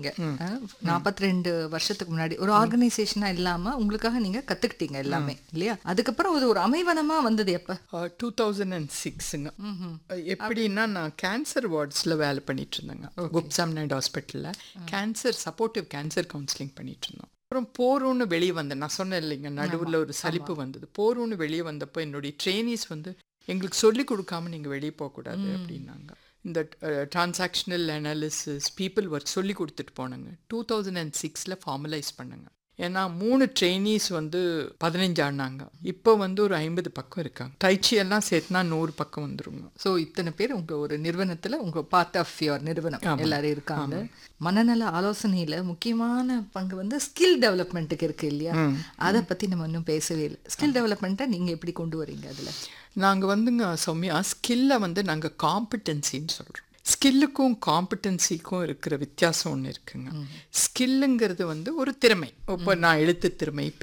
நீங்க நாற்பத்தி ரெண்டு வருஷத்துக்கு முன்னாடி ஒரு ஆர்கனைசேஷனா இல்லாம உங்களுக்காக நீங்க கத்துக்கிட்டீங்க எல்லாமே இல்லையா அதுக்கப்புறம் அது ஒரு அமைவனமா வந்தது எப்ப டூ தௌசண்ட் அண்ட் சிக்ஸுங்க எப்படின்னா நான் கேன்சர் வார்ட்ஸில் வேலை பண்ணிட்டு இருந்தேங்க குப்சாம் நாயுடு ஹாஸ்பிட்டலில் கேன்சர் சப்போர்ட்டிவ் கேன்சர் கவுன்சிலிங் பண்ணிட்டு இருந்தோம் அப்புறம் போறோன்னு வெளியே வந்தேன் நான் சொன்னேன் இல்லைங்க நடுவில் ஒரு சலிப்பு வந்தது போறோன்னு வெளியே வந்தப்போ என்னுடைய ட்ரெயினிஸ் வந்து எங்களுக்கு சொல்லி கொடுக்காம நீங்கள் வெளியே போகக்கூடாது அப்படின்னாங்க இந்த டிரான்சாக்ஷனல் அனாலிசிஸ் பீப்புள் ஒர்க் சொல்லி கொடுத்துட்டு போனாங்க டூ தௌசண்ட் அண்ட் சிக்ஸில் ஃபார்மலைஸ் பண்ணுங்க ஏன்னா மூணு ட்ரெயினிஸ் வந்து பதினஞ்சு ஆடினாங்க இப்போ வந்து ஒரு ஐம்பது பக்கம் இருக்காங்க டைச்சி எல்லாம் சேர்த்துனா நூறு பக்கம் வந்துருங்க சோ இத்தனை பேர் உங்க ஒரு நிறுவனத்துல உங்க பார்ட் ஆஃப் யுவர் நிறுவனம் எல்லாரும் இருக்காங்க மனநல ஆலோசனையில முக்கியமான பங்கு வந்து ஸ்கில் டெவலப்மெண்ட்டுக்கு இருக்கு இல்லையா அதை பத்தி நம்ம இன்னும் பேசவே இல்லை ஸ்கில் டெவலப்மெண்ட்டை நீங்க எப்படி கொண்டு வரீங்க அதுல நாங்கள் வந்துங்க சௌமியா ஸ்கில்லை வந்து நாங்கள் காம்பிட்டன்சின்னு சொல்கிறோம் ஸ்கில்லுக்கும் காம்பிட்டன்சிக்கும் இருக்கிற வித்தியாசம் ஒன்று இருக்குங்க ஸ்கில்லுங்கிறது வந்து ஒரு திறமை இப்போ நான் எழுத்து திறமை